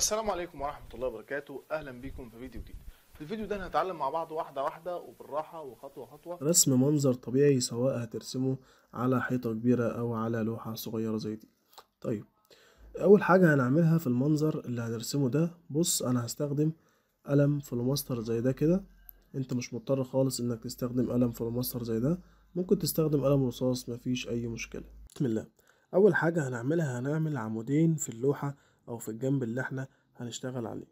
السلام عليكم ورحمة الله وبركاته أهلا بيكم في فيديو جديد في الفيديو ده هنتعلم مع بعض واحدة واحدة وبالراحة وخطوة خطوة رسم منظر طبيعي سواء هترسمه على حيطة كبيرة أو على لوحة صغيرة زي دي طيب أول حاجة هنعملها في المنظر اللي هنرسمه ده بص أنا هستخدم قلم فلوماستر زي ده كده أنت مش مضطر خالص إنك تستخدم قلم فلوماستر زي ده ممكن تستخدم قلم رصاص مفيش أي مشكلة بسم الله أول حاجة هنعملها هنعمل عمودين في اللوحة أو في الجنب اللي احنا هنشتغل عليه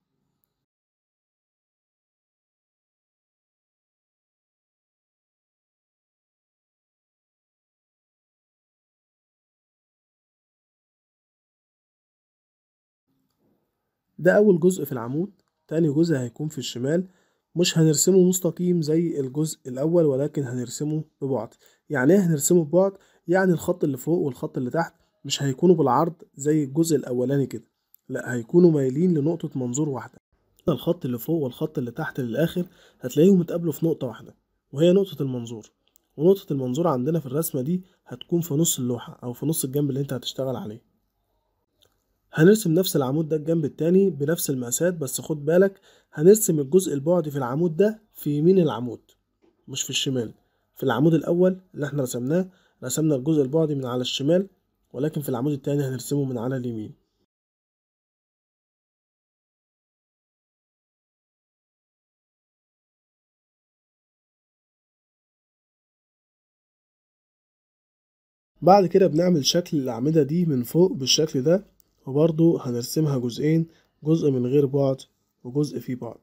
ده أول جزء في العمود تاني جزء هيكون في الشمال مش هنرسمه مستقيم زي الجزء الأول ولكن هنرسمه ببعد يعني ايه هنرسمه ببعد يعني الخط اللي فوق والخط اللي تحت مش هيكونوا بالعرض زي الجزء الأولاني كده لا هيكونوا مايلين لنقطة منظور واحدة الخط اللي فوق والخط اللي تحت للآخر هتلاقيهم اتقابلوا في نقطة واحدة وهي نقطة المنظور ونقطة المنظور عندنا في الرسمة دي هتكون في نص اللوحة أو في نص الجنب اللي انت هتشتغل عليه هنرسم نفس العمود ده الجنب التاني بنفس المقاسات بس خد بالك هنرسم الجزء البعدي في العمود ده في يمين العمود مش في الشمال في العمود الأول اللي احنا رسمناه رسمنا الجزء البعدي من على الشمال ولكن في العمود التاني هنرسمه من على اليمين بعد كده بنعمل شكل الأعمدة دي من فوق بالشكل ده وبرضو هنرسمها جزئين جزء من غير بعد وجزء فيه بعد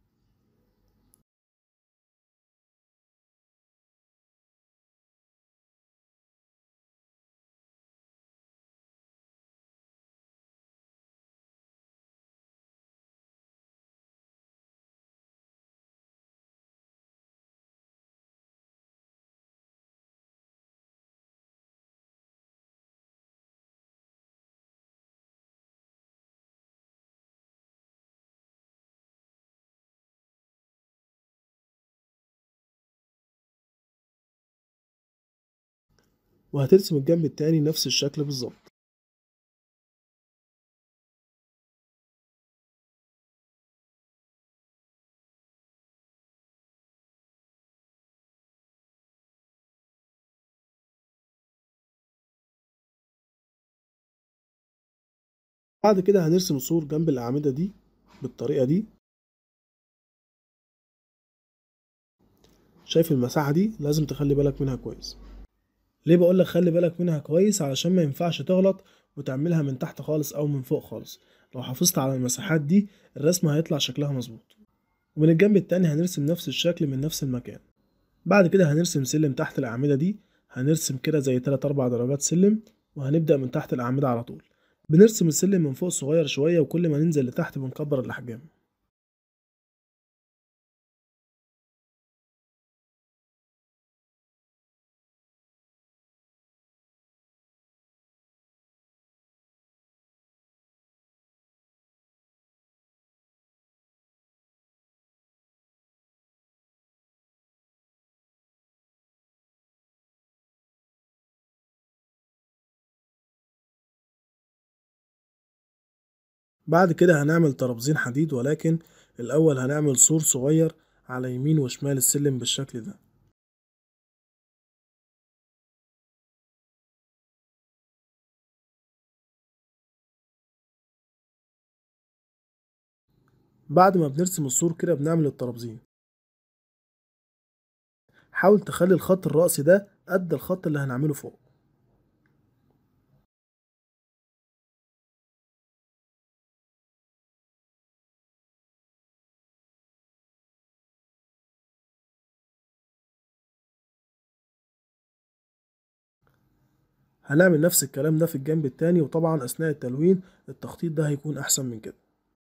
وهترسم الجنب التاني نفس الشكل بالظبط بعد كده هنرسم سور جنب الأعمدة دي بالطريقة دي شايف المساحة دي لازم تخلي بالك منها كويس ليه بقول لك خلي بالك منها كويس علشان ما ينفعش تغلط وتعملها من تحت خالص او من فوق خالص لو حافظت على المساحات دي الرسمة هيطلع شكلها مظبوط ومن الجنب التاني هنرسم نفس الشكل من نفس المكان بعد كده هنرسم سلم تحت الأعمدة دي هنرسم كده زي 3 4 درجات سلم وهنبدأ من تحت الأعمدة على طول بنرسم السلم من فوق صغير شوية وكل ما ننزل لتحت بنكبر الأحجام بعد كده هنعمل ترابزين حديد ولكن الأول هنعمل سور صغير على يمين وشمال السلم بالشكل ده بعد ما بنرسم السور كده بنعمل الترابزين حاول تخلي الخط الرأسي ده قد الخط اللي هنعمله فوق هنعمل نفس الكلام ده في الجنب التاني وطبعا أثناء التلوين التخطيط ده هيكون أحسن من كده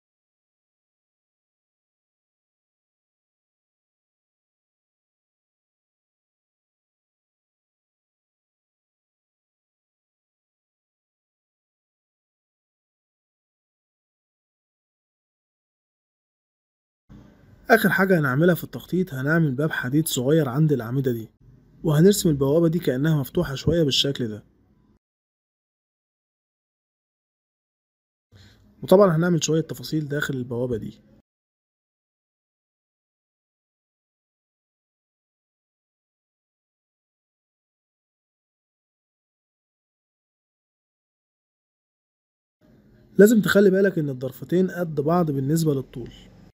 آخر حاجة هنعملها في التخطيط هنعمل باب حديد صغير عند الأعمدة دي وهنرسم البوابة دي كأنها مفتوحة شوية بالشكل ده وطبعا هنعمل شوية تفاصيل داخل البوابة دي لازم تخلي بالك ان الضرفتين قد بعض بالنسبة للطول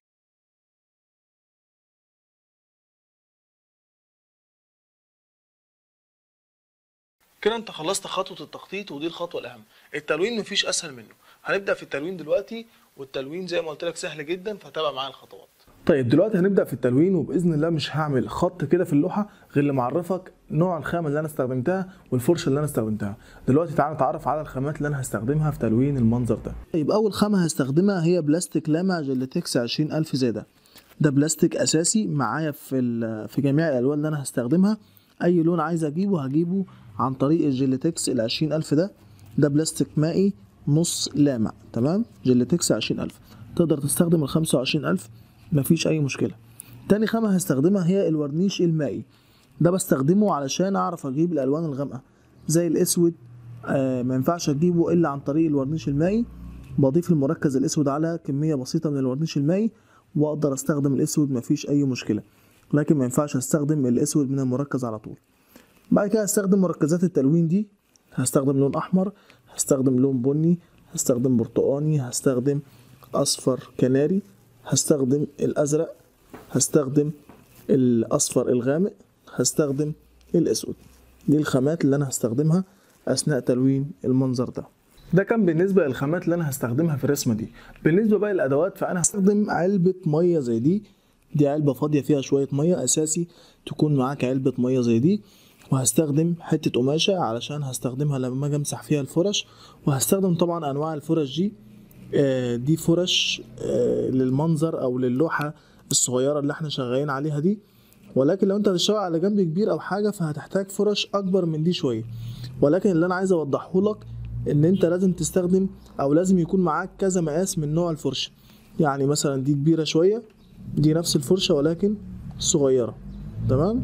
كده انت خلصت خطوه التخطيط ودي الخطوه الاهم التلوين مفيش اسهل منه هنبدا في التلوين دلوقتي والتلوين زي ما قلت لك سهل جدا فتابع معايا الخطوات طيب دلوقتي هنبدا في التلوين وباذن الله مش هعمل خط كده في اللوحه غير لما اعرفك نوع الخامه اللي انا استخدمتها والفرشه اللي انا استخدمتها دلوقتي تعالى نتعرف على الخامات اللي انا هستخدمها في تلوين المنظر ده طيب اول خامه هستخدمها هي بلاستيك لامع جيلاتكس 20000 زاده ده بلاستيك اساسي معايا في ال- في جميع الالوان اللي انا هستخدمها اي لون عايز اجيبه هجيبه عن طريق الجيلاتكس ال 20000 ده ده بلاستيك مائي نص لامع تمام جيلاتكس 20000 تقدر تستخدم ال 25000 مفيش اي مشكله تاني خامه هستخدمها هي الورنيش المائي ده بستخدمه علشان اعرف اجيب الالوان الغامقه زي الاسود آه ما ينفعش اجيبه الا عن طريق الورنيش المائي بضيف المركز الاسود على كميه بسيطه من الورنيش المائي واقدر استخدم الاسود مفيش اي مشكله لكن ما ينفعش استخدم الاسود من المركز على طول بعد كده هستخدم مركزات التلوين دي هستخدم لون احمر هستخدم لون بني هستخدم برتقاني هستخدم اصفر كناري هستخدم الازرق هستخدم الاصفر الغامق هستخدم الاسود دي الخامات اللي انا هستخدمها اثناء تلوين المنظر ده ده كان بالنسبه للخامات اللي انا هستخدمها في الرسمه دي بالنسبه بقى للادوات فانا هستخدم علبة مية زي دي دي علبة فاضية فيها شوية مية أساسي تكون معاك علبة مية زي دي وهستخدم حتة قماشة علشان هستخدمها لما أجي أمسح فيها الفرش وهستخدم طبعا أنواع الفرش دي آه، دي فرش آه، للمنظر أو للوحة الصغيرة اللي احنا شغالين عليها دي ولكن لو انت هتشتغل على جنب كبير او حاجة فهتحتاج فرش اكبر من دي شوية ولكن اللي انا عايز اوضحه لك ان انت لازم تستخدم او لازم يكون معاك كذا مقاس من نوع الفرشة يعني مثلا دي كبيرة شوية دي نفس الفرشة ولكن صغيرة تمام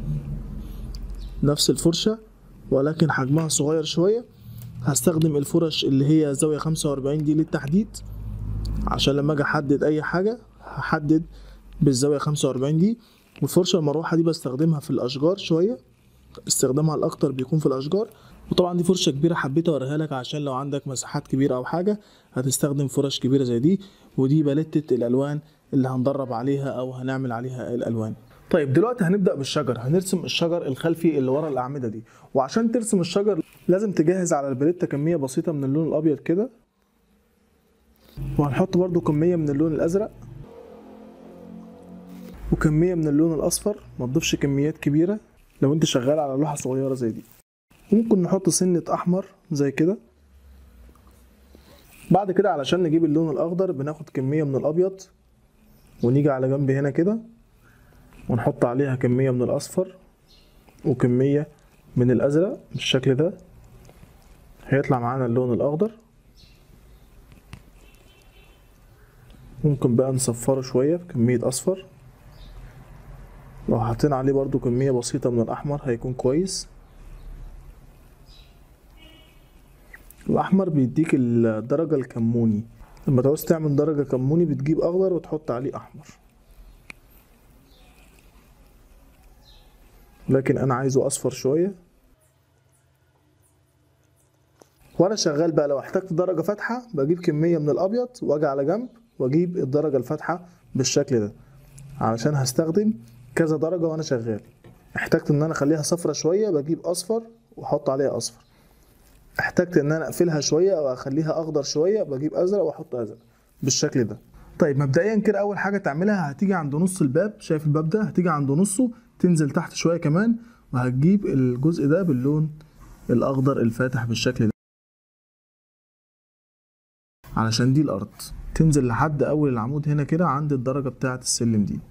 نفس الفرشة ولكن حجمها صغير شوية هستخدم الفرش اللي هي زاوية 45 دي للتحديد عشان لما اجي احدد اي حاجة هحدد بالزاوية 45 دي والفرشة المروحة دي بستخدمها في الاشجار شوية استخدامها الاكتر بيكون في الاشجار وطبعا دي فرشة كبيرة حبيت اوريها لك عشان لو عندك مساحات كبيرة او حاجة هتستخدم فرش كبيرة زي دي ودي باليتة الالوان اللي هندرب عليها او هنعمل عليها الالوان طيب دلوقتي هنبدا بالشجر هنرسم الشجر الخلفي اللي ورا الاعمده دي وعشان ترسم الشجر لازم تجهز على الباليته كميه بسيطه من اللون الابيض كده وهنحط برضو كميه من اللون الازرق وكميه من اللون الاصفر ما تضيفش كميات كبيره لو انت شغال على لوحه صغيره زي دي ممكن نحط سنه احمر زي كده بعد كده علشان نجيب اللون الاخضر بناخد كميه من الابيض ونيجي على جنب هنا كده ونحط عليها كمية من الأصفر وكمية من الأزرق بالشكل ده هيطلع معانا اللون الأخضر ممكن بقى نصفره شوية بكمية أصفر لو حطينا عليه برضو كمية بسيطة من الأحمر هيكون كويس الأحمر بيديك الدرجة الكموني لما تعوز تعمل درجة كموني بتجيب أخضر وتحط عليه أحمر لكن انا عايزه اصفر شويه وانا شغال بقى لو احتجت درجه فاتحه بجيب كميه من الابيض واجي على جنب واجيب الدرجه الفاتحه بالشكل ده علشان هستخدم كذا درجه وانا شغال احتجت ان انا اخليها صفرة شويه بجيب اصفر واحط عليها اصفر احتجت ان انا اقفلها شويه او اخليها اخضر شويه بجيب ازرق واحط ازرق بالشكل ده طيب مبدئيا كده اول حاجه تعملها هتيجي عند نص الباب شايف الباب ده هتيجي عند نصه تنزل تحت شويه كمان وهتجيب الجزء ده باللون الاخضر الفاتح بالشكل ده علشان دي الارض تنزل لحد اول العمود هنا كده عند الدرجه بتاعه السلم دي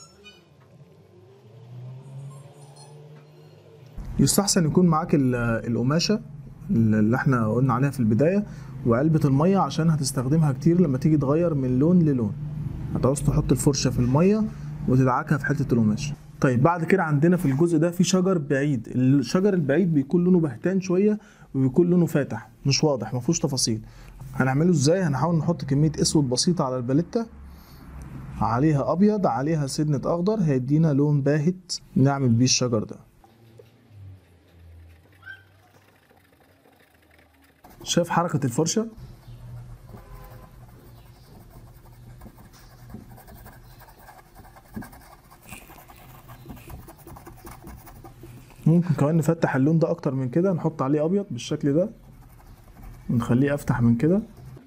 يستحسن يكون معاك ال- القماشه اللي احنا قلنا عليها في البدايه وعلبه الميه عشان هتستخدمها كتير لما تيجي تغير من لون للون هتعوز تحط الفرشه في الميه وتدعكها في حته القماشه طيب بعد كده عندنا في الجزء ده في شجر بعيد الشجر البعيد بيكون لونه بهتان شويه وبيكون لونه فاتح مش واضح ما فيهوش تفاصيل هنعمله ازاي هنحاول نحط كميه اسود بسيطه على الباليتا عليها ابيض عليها سنه اخضر هيدينا لون باهت نعمل بيه الشجر ده شايف حركه الفرشه ممكن كمان نفتح اللون ده اكتر من كده نحط عليه ابيض بالشكل ده ونخليه افتح من كده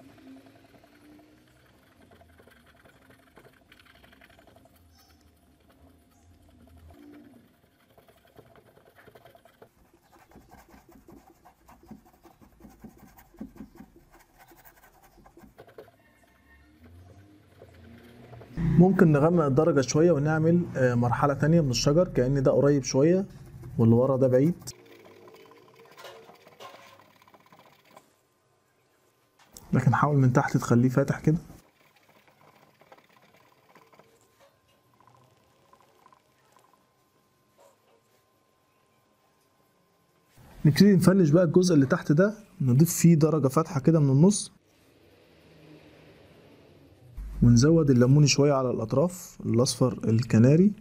ممكن نغمق الدرجة شوية ونعمل آه، مرحلة تانية من الشجر كأن ده قريب شوية واللي ورا ده بعيد لكن حاول من تحت تخليه فاتح كده نبتدي نفنش بقى الجزء اللي تحت ده نضيف فيه درجة فاتحة كده من النص ونزود الليموني شوية على الأطراف الأصفر الكناري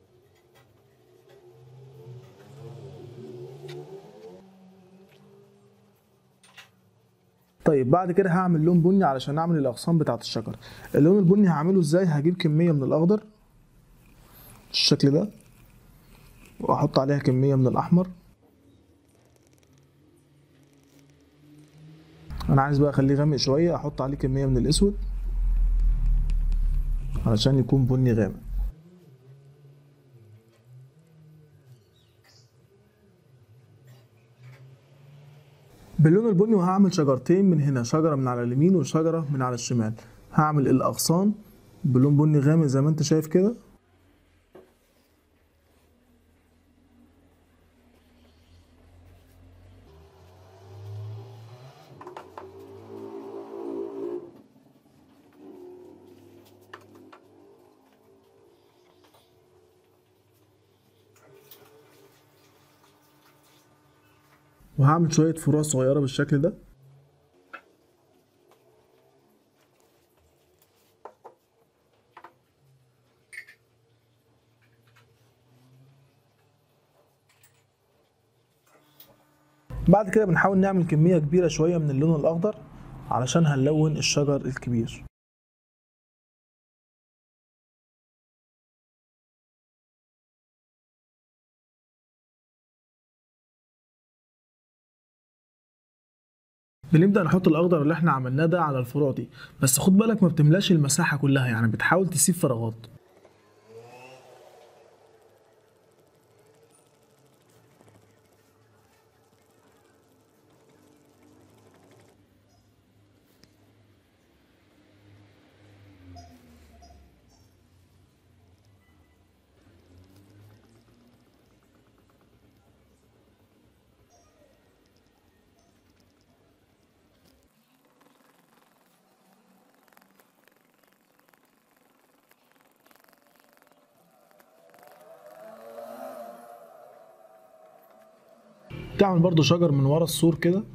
طيب بعد كده هعمل لون بني علشان اعمل الاغصان بتاعه الشجر اللون البني هعمله ازاي هجيب كميه من الاخضر بالشكل ده واحط عليها كميه من الاحمر انا عايز بقى اخليه غامق شويه احط عليه كميه من الاسود علشان يكون بني غامق باللون البني وهعمل شجرتين من هنا شجرة من على اليمين وشجرة من على الشمال هعمل الأغصان بلون بني غامق زي ما انت شايف كده وهعمل شوية فروع صغيرة بالشكل ده بعد كده بنحاول نعمل كمية كبيرة شوية من اللون الأخضر علشان هنلون الشجر الكبير بنبدأ نحط الأخضر اللي احنا عملناه ده على الفروع دي بس خد بالك ما بتملاش المساحة كلها يعني بتحاول تسيب فراغات تعمل برضو شجر من ورا السور كده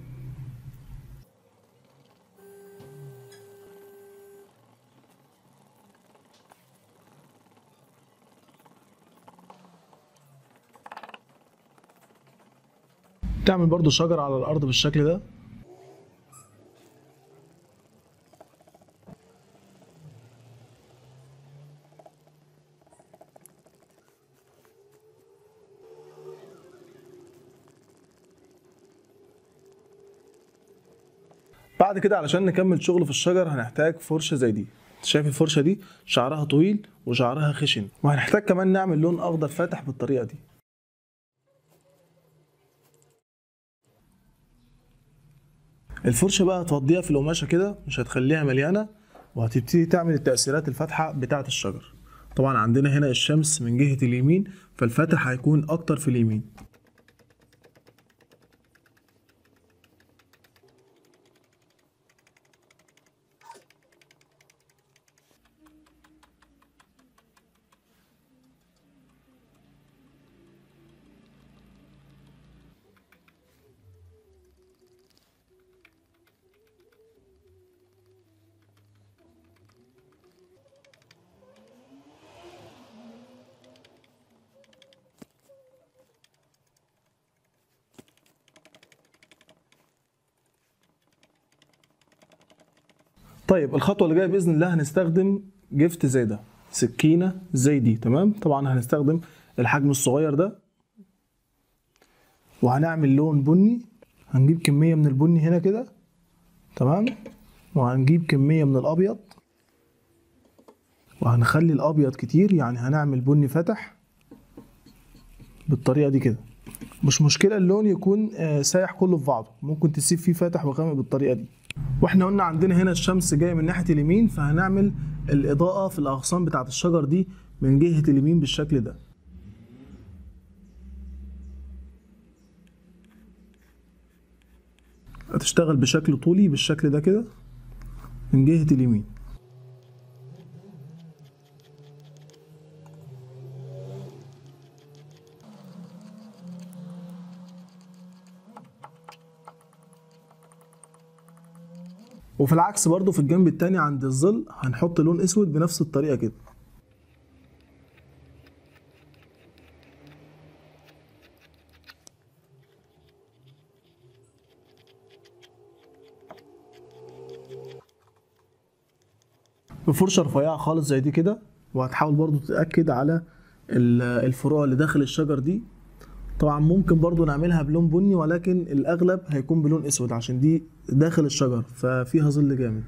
تعمل برضو شجر على الأرض بالشكل ده بعد كده علشان نكمل شغل في الشجر هنحتاج فرشة زي دي شايف الفرشة دي شعرها طويل وشعرها خشن وهنحتاج كمان نعمل لون أخضر فاتح بالطريقة دي الفرشة بقى هتفضيها في القماشة كده مش هتخليها مليانة وهتبتدي تعمل التأثيرات الفاتحة بتاعة الشجر طبعا عندنا هنا الشمس من جهة اليمين فالفاتح هيكون أكتر في اليمين طيب الخطوه اللي جايه باذن الله هنستخدم جفت زي ده سكينه زي دي تمام طبعا هنستخدم الحجم الصغير ده وهنعمل لون بني هنجيب كميه من البني هنا كده تمام وهنجيب كميه من الابيض وهنخلي الابيض كتير يعني هنعمل بني فاتح بالطريقه دي كده مش مشكله اللون يكون آه، سايح كله في بعضه ممكن تسيب فيه فاتح وغامق بالطريقه دي واحنا قلنا عندنا هنا الشمس جايه من ناحيه اليمين فهنعمل الاضاءه في الاغصان بتاعه الشجر دي من جهه اليمين بالشكل ده هتشتغل بشكل طولي بالشكل ده كده من جهه اليمين وفي العكس برضو في الجنب التاني عند الظل هنحط لون اسود بنفس الطريقه كده بفرشه رفيعه خالص زي دي كده وهتحاول برضو تتاكد على ال- الفروع اللي داخل الشجر دي طبعا ممكن برضو نعملها بلون بني ولكن الاغلب هيكون بلون اسود عشان دي داخل الشجر ففيها ظل جامد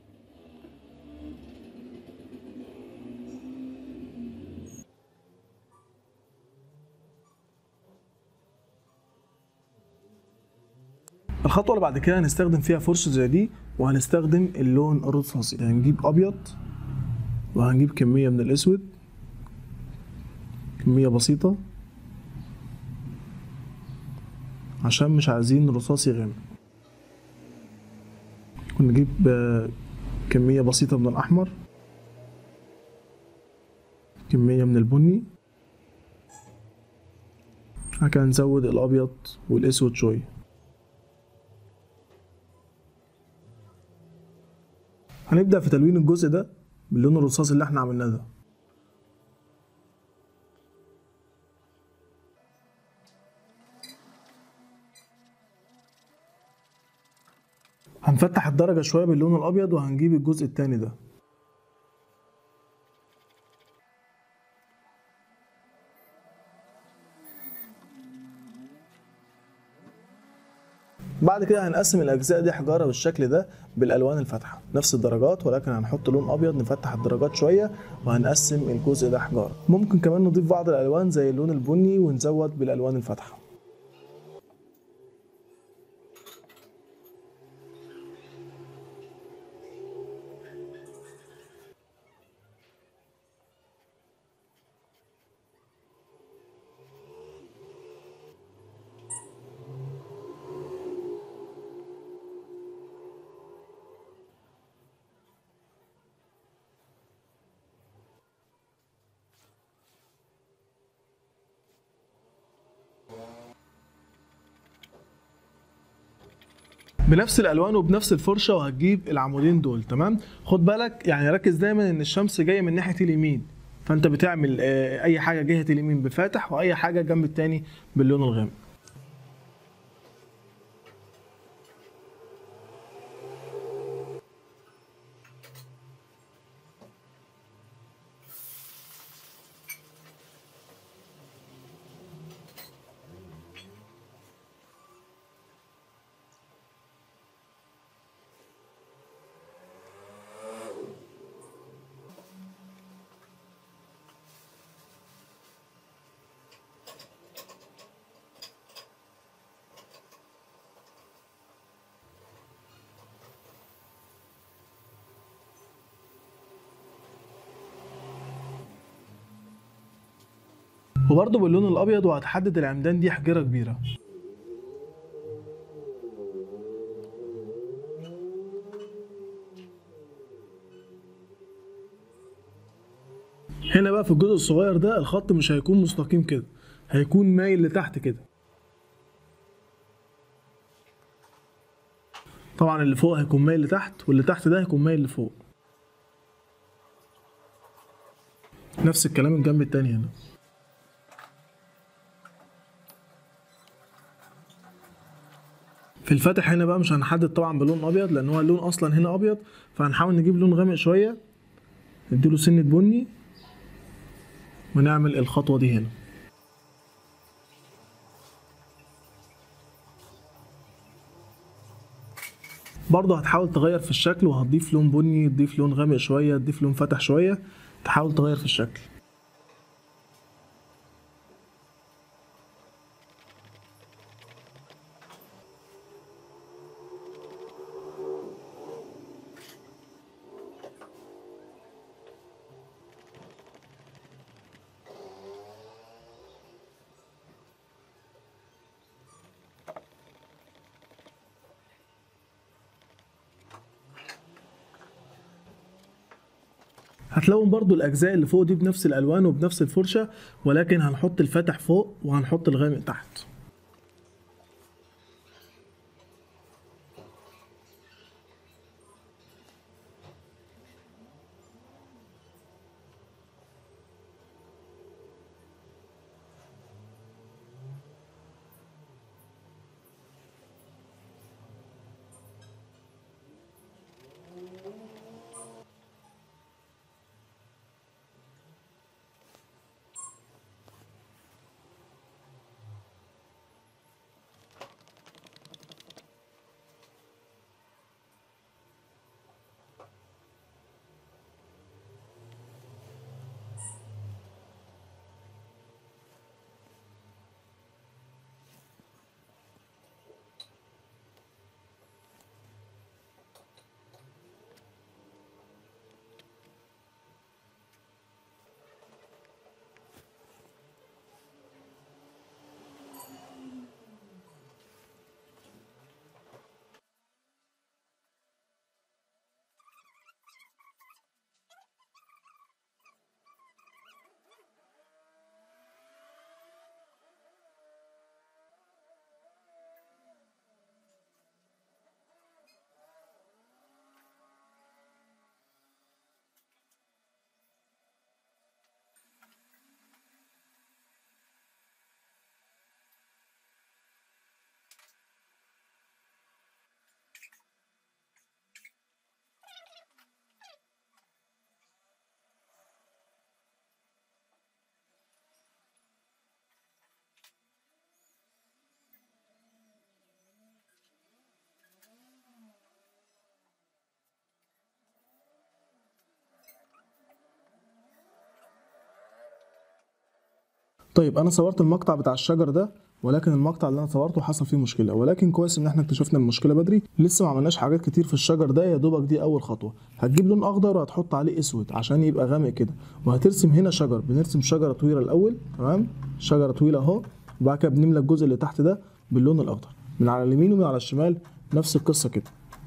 الخطوة اللي بعد كده هنستخدم فيها فرشة زي دي وهنستخدم اللون الرصاصي هنجيب أبيض وهنجيب كمية من الأسود كمية بسيطة عشان مش عايزين رصاصي غامق ونجيب آه، كمية بسيطة من الأحمر كمية من البني بعد كده نزود الأبيض والأسود شوية هنبدأ في تلوين الجزء ده باللون الرصاصي اللي احنا عملناه ده هنفتح الدرجة شوية باللون الأبيض وهنجيب الجزء التاني ده بعد كده هنقسم الأجزاء دي حجارة بالشكل ده بالألوان الفاتحة نفس الدرجات ولكن هنحط لون أبيض نفتح الدرجات شوية وهنقسم الجزء ده حجارة ممكن كمان نضيف بعض الألوان زي اللون البني ونزود بالألوان الفاتحة بنفس الالوان وبنفس الفرشه وهتجيب العمودين دول تمام خد بالك يعني ركز دايما ان الشمس جايه من ناحيه اليمين فانت بتعمل آه، اي حاجه جهه اليمين بفاتح واي حاجه جنب التاني باللون الغامق وبرضه باللون الابيض وهتحدد العمدان دي حجره كبيره هنا بقى في الجزء الصغير ده الخط مش هيكون مستقيم كده هيكون مايل لتحت كده طبعا اللي فوق هيكون مايل لتحت واللي تحت ده هيكون مايل لفوق نفس الكلام الجنب التاني هنا في الفاتح هنا بقى مش هنحدد طبعا بلون ابيض لان هو اللون اصلا هنا ابيض فهنحاول نجيب لون غامق شويه نديله سنه بني ونعمل الخطوه دي هنا برضه هتحاول تغير في الشكل وهتضيف لون بني تضيف لون غامق شويه تضيف لون فاتح شويه تحاول تغير في الشكل هتلون برضو الاجزاء اللي فوق دي بنفس الالوان وبنفس الفرشه ولكن هنحط الفاتح فوق وهنحط الغامق تحت طيب انا صورت المقطع بتاع الشجر ده ولكن المقطع اللي انا صورته حصل فيه مشكله ولكن كويس ان احنا اكتشفنا المشكله بدري لسه ما عملناش حاجات كتير في الشجر ده يا دوبك دي اول خطوه هتجيب لون اخضر وهتحط عليه اسود عشان يبقى غامق كده وهترسم هنا شجر بنرسم شجره طويله الاول تمام شجره طويله اهو وبعد كده بنملى الجزء اللي تحت ده باللون الاخضر من على اليمين ومن على الشمال نفس القصه كده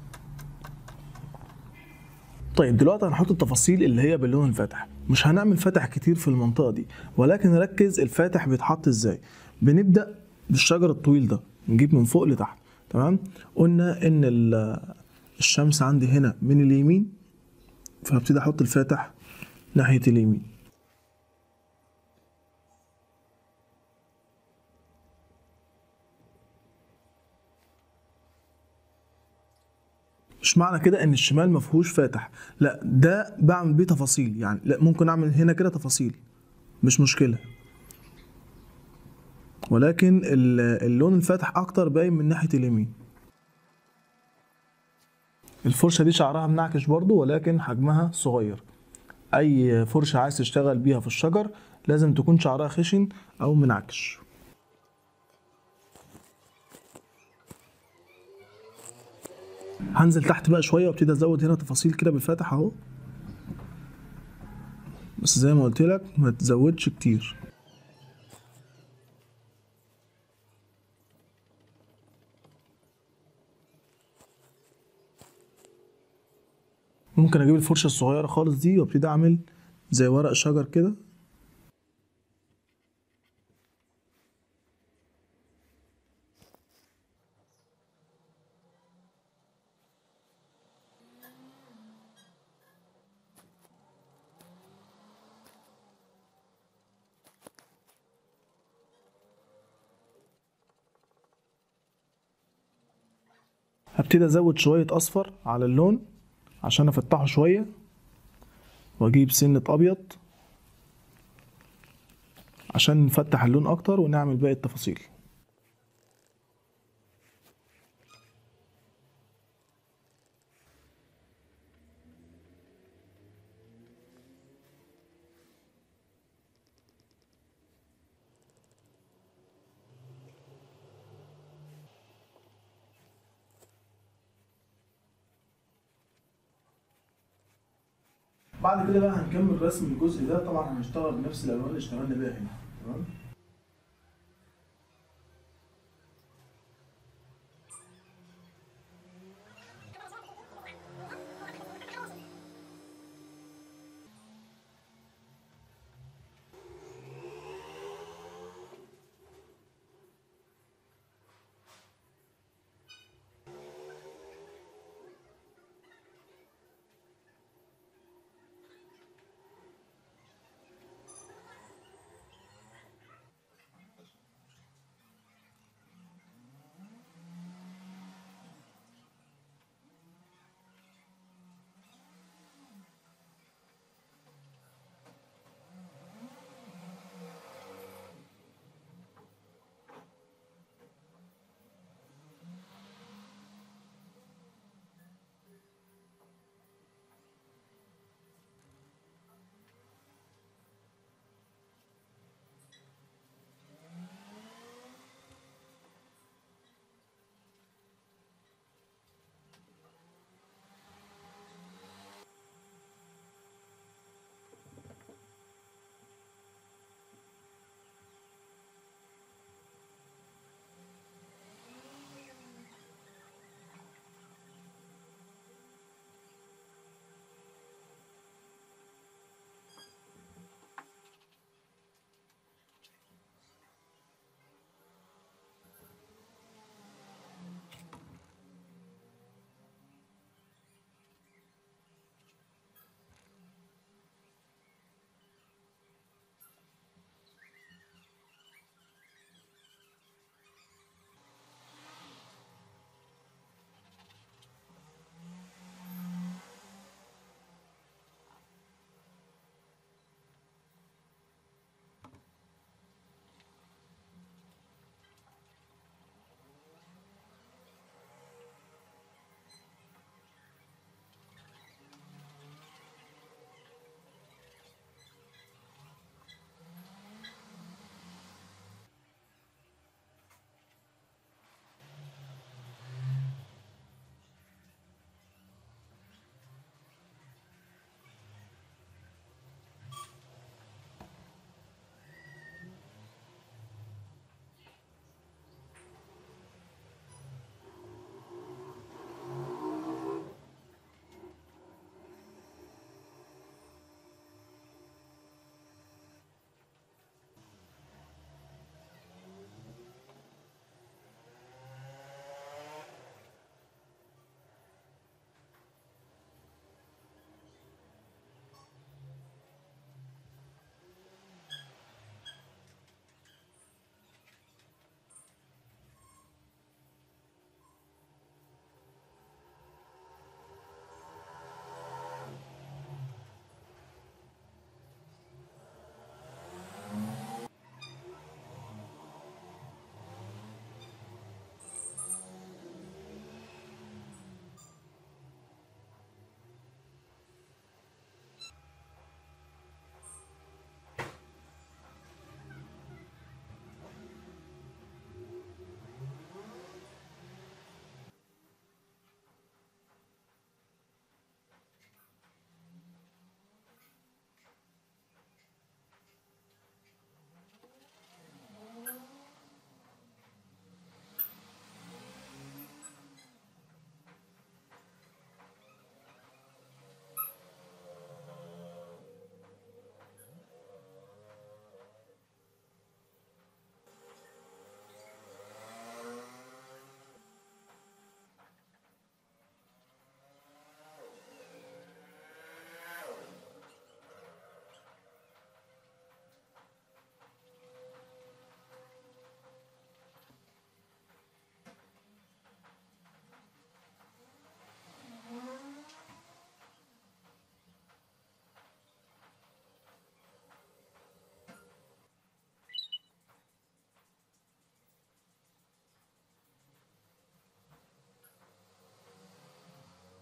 طيب دلوقتي هنحط التفاصيل اللي هي باللون الفاتح مش هنعمل فاتح كتير في المنطقه دي ولكن ركز الفاتح بيتحط ازاي بنبدا بالشجر الطويل ده نجيب من فوق لتحت تمام قلنا ان ال- الشمس عندي هنا من اليمين فهبتدي احط الفاتح ناحيه اليمين مش معنى كده ان الشمال ما فيهوش فاتح لا ده بعمل بيه تفاصيل يعني لا ممكن اعمل هنا كده تفاصيل مش مشكله ولكن ال- اللون الفاتح اكتر باين من ناحيه اليمين الفرشه دي شعرها منعكش برضو ولكن حجمها صغير اي فرشه عايز تشتغل بيها في الشجر لازم تكون شعرها خشن او منعكش هنزل تحت بقى شويه وابتدي ازود هنا تفاصيل كده بالفاتح اهو بس زي ما قلت لك ما تزودش كتير ممكن اجيب الفرشه الصغيره خالص دي وابتدي اعمل زي ورق شجر كده هبتدي ازود شوية اصفر على اللون عشان افتحه شوية واجيب سنة ابيض عشان نفتح اللون اكتر ونعمل باقي التفاصيل بعد كده بقى هنكمل رسم الجزء ده طبعا هنشتغل بنفس الالوان اللي اشتغلنا بيها هنا تمام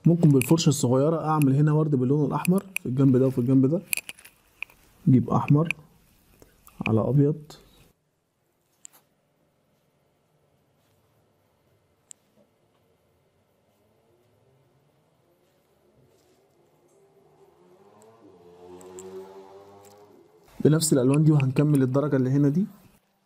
ممكن بالفرشة الصغيرة اعمل هنا ورد باللون الاحمر في الجنب ده وفي الجنب ده اجيب احمر على ابيض بنفس الالوان دي وهنكمل الدرجة اللي هنا دي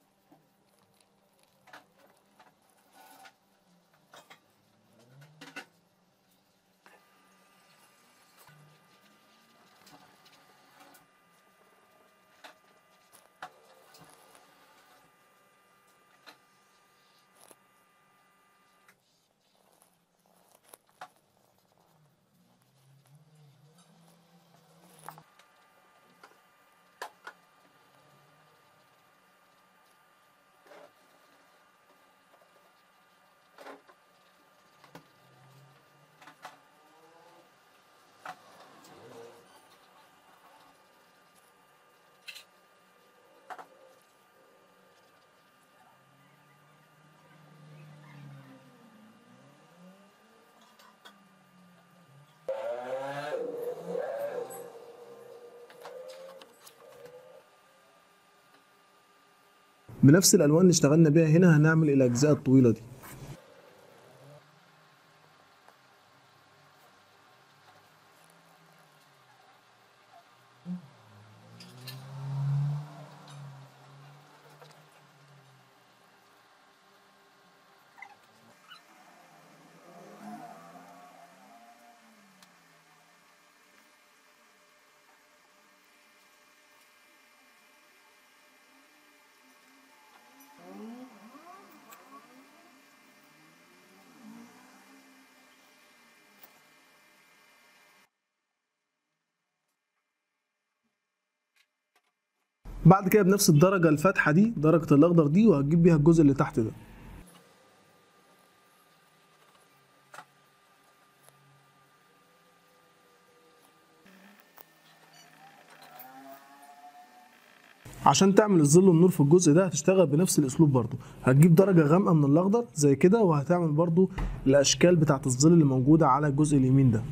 بنفس الالوان اللي اشتغلنا بيها هنا هنعمل الاجزاء الطويلة دي بعد كده بنفس الدرجة الفاتحة دي درجة الأخضر دي وهتجيب بيها الجزء اللي تحت ده عشان تعمل الظل والنور في الجزء ده هتشتغل بنفس الاسلوب برضو هتجيب درجة غامقة من الاخضر زي كده وهتعمل برضو الاشكال بتاعت الظل اللي موجودة على الجزء اليمين ده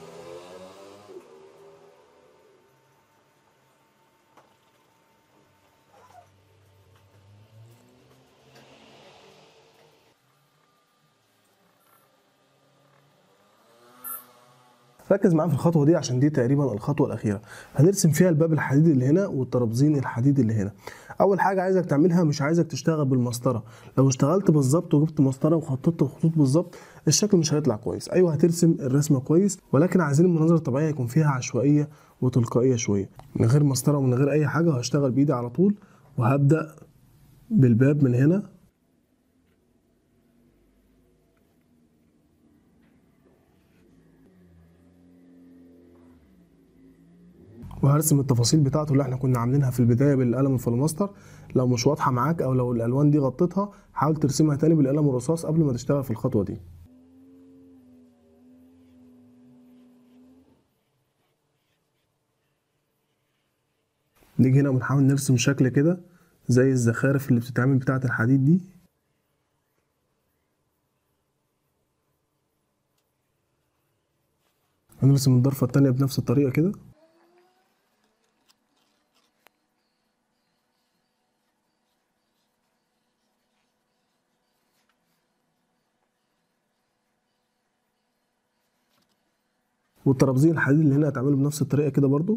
ركز معايا في الخطوه دي عشان دي تقريبا الخطوه الاخيره هنرسم فيها الباب الحديد اللي هنا والترابزين الحديد اللي هنا اول حاجه عايزك تعملها مش عايزك تشتغل بالمسطره لو اشتغلت بالظبط وجبت مسطره وخططت الخطوط بالظبط الشكل مش هيطلع كويس ايوه هترسم الرسمه كويس ولكن عايزين المناظر الطبيعيه يكون فيها عشوائيه وتلقائيه شويه من غير مسطره ومن غير اي حاجه وهشتغل بايدي على طول وهبدا بالباب من هنا وهرسم التفاصيل بتاعته اللي احنا كنا عاملينها في البدايه بالقلم الفلوماستر لو مش واضحه معاك او لو الالوان دي غطتها حاول ترسمها تاني بالقلم الرصاص قبل ما تشتغل في الخطوه دي نيجي هنا ونحاول نرسم شكل كده زي الزخارف اللي بتتعمل بتاعه الحديد دي هنرسم الضرفه التانيه بنفس الطريقه كده والترابزين الحديد اللي هنا هتعمله بنفس الطريقه كده برضو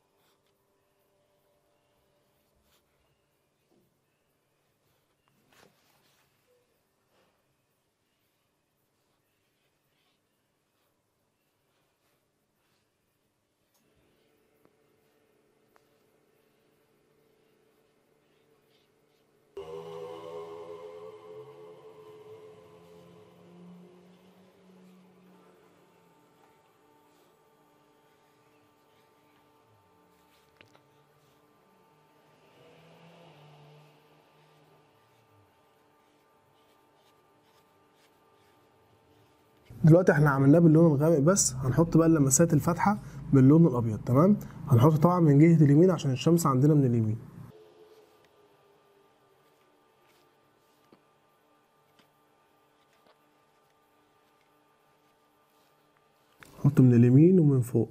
دلوقتي احنا عملناه باللون الغامق بس هنحط بقى اللمسات الفاتحه باللون الابيض تمام هنحط طبعا من جهه اليمين عشان الشمس عندنا من اليمين حط من اليمين ومن فوق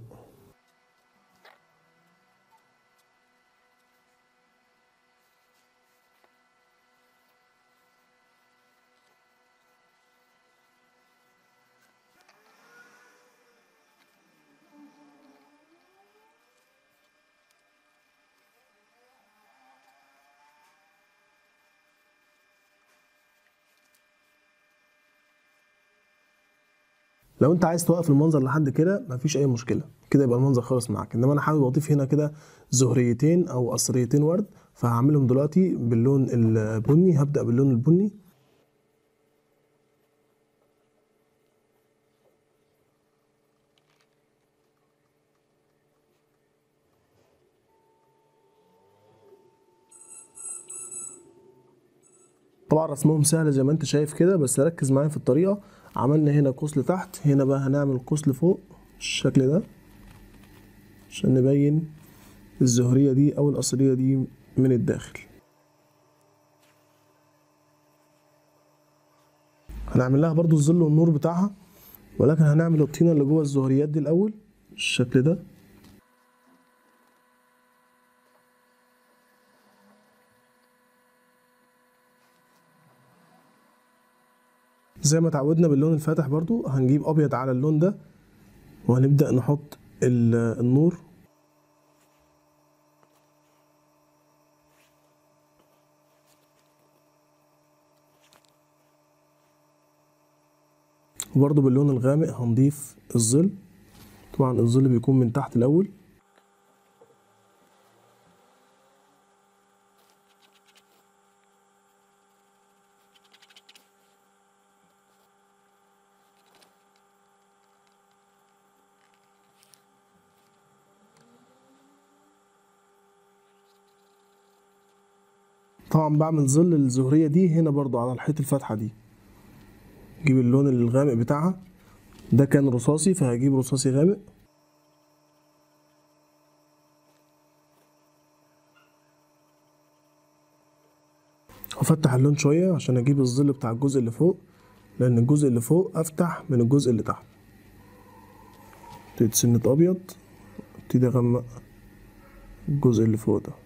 لو انت عايز توقف المنظر لحد كده مفيش اي مشكله كده يبقى المنظر خلص معاك انما انا حابب اضيف هنا كده زهريتين او قصريتين ورد فهعملهم دلوقتي باللون البني هبدا باللون البني طبعا رسمهم سهل زي ما انت شايف كده بس ركز معايا في الطريقه عملنا هنا قوس لتحت هنا بقى هنعمل قوس لفوق بالشكل ده عشان نبين الزهرية دي أو القصرية دي من الداخل هنعمل لها برضو الظل والنور بتاعها ولكن هنعمل الطينة اللي جوه الزهريات دي الأول بالشكل ده زي ما اتعودنا باللون الفاتح برضو هنجيب ابيض على اللون ده وهنبدأ نحط ال- النور وبرضو باللون الغامق هنضيف الظل طبعا الظل بيكون من تحت الاول طبعا بعمل ظل الزهرية دي هنا برضو على الحيط الفاتحة دي جيب اللون الغامق بتاعها ده كان رصاصي فهجيب رصاصي غامق وافتح اللون شوية عشان اجيب الظل بتاع الجزء اللي فوق لان الجزء اللي فوق افتح من الجزء اللي تحت ابتدي سنة ابيض ابتدي اغمق الجزء اللي فوق ده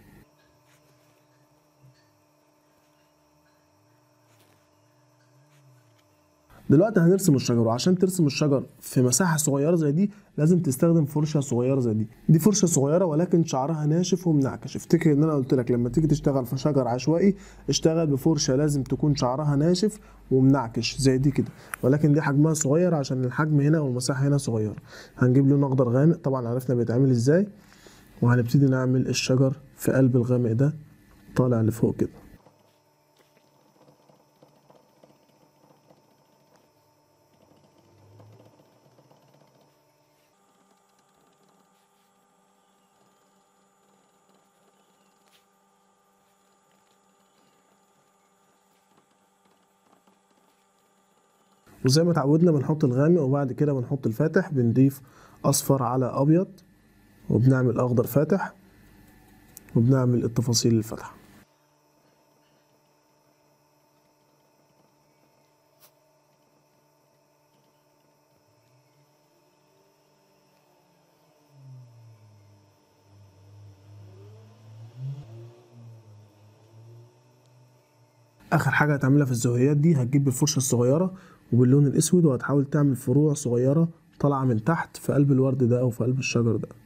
دلوقتي هنرسم الشجر وعشان ترسم الشجر في مساحة صغيرة زي دي لازم تستخدم فرشة صغيرة زي دي دي فرشة صغيرة ولكن شعرها ناشف ومنعكش افتكر ان انا قلت لك لما تيجي تشتغل في شجر عشوائي اشتغل بفرشة لازم تكون شعرها ناشف ومنعكش زي دي كده ولكن دي حجمها صغير عشان الحجم هنا والمساحة هنا صغيرة هنجيب لون اخضر غامق طبعا عرفنا بيتعمل ازاي وهنبتدي نعمل الشجر في قلب الغامق ده طالع لفوق كده وزي ما اتعودنا بنحط الغامق وبعد كده بنحط الفاتح بنضيف اصفر على ابيض وبنعمل اخضر فاتح وبنعمل التفاصيل الفاتحه اخر حاجه هتعملها في الزهريات دي هتجيب الفرشه الصغيره وباللون الاسود وهتحاول تعمل فروع صغيره طالعه من تحت في قلب الورد ده او في قلب الشجر ده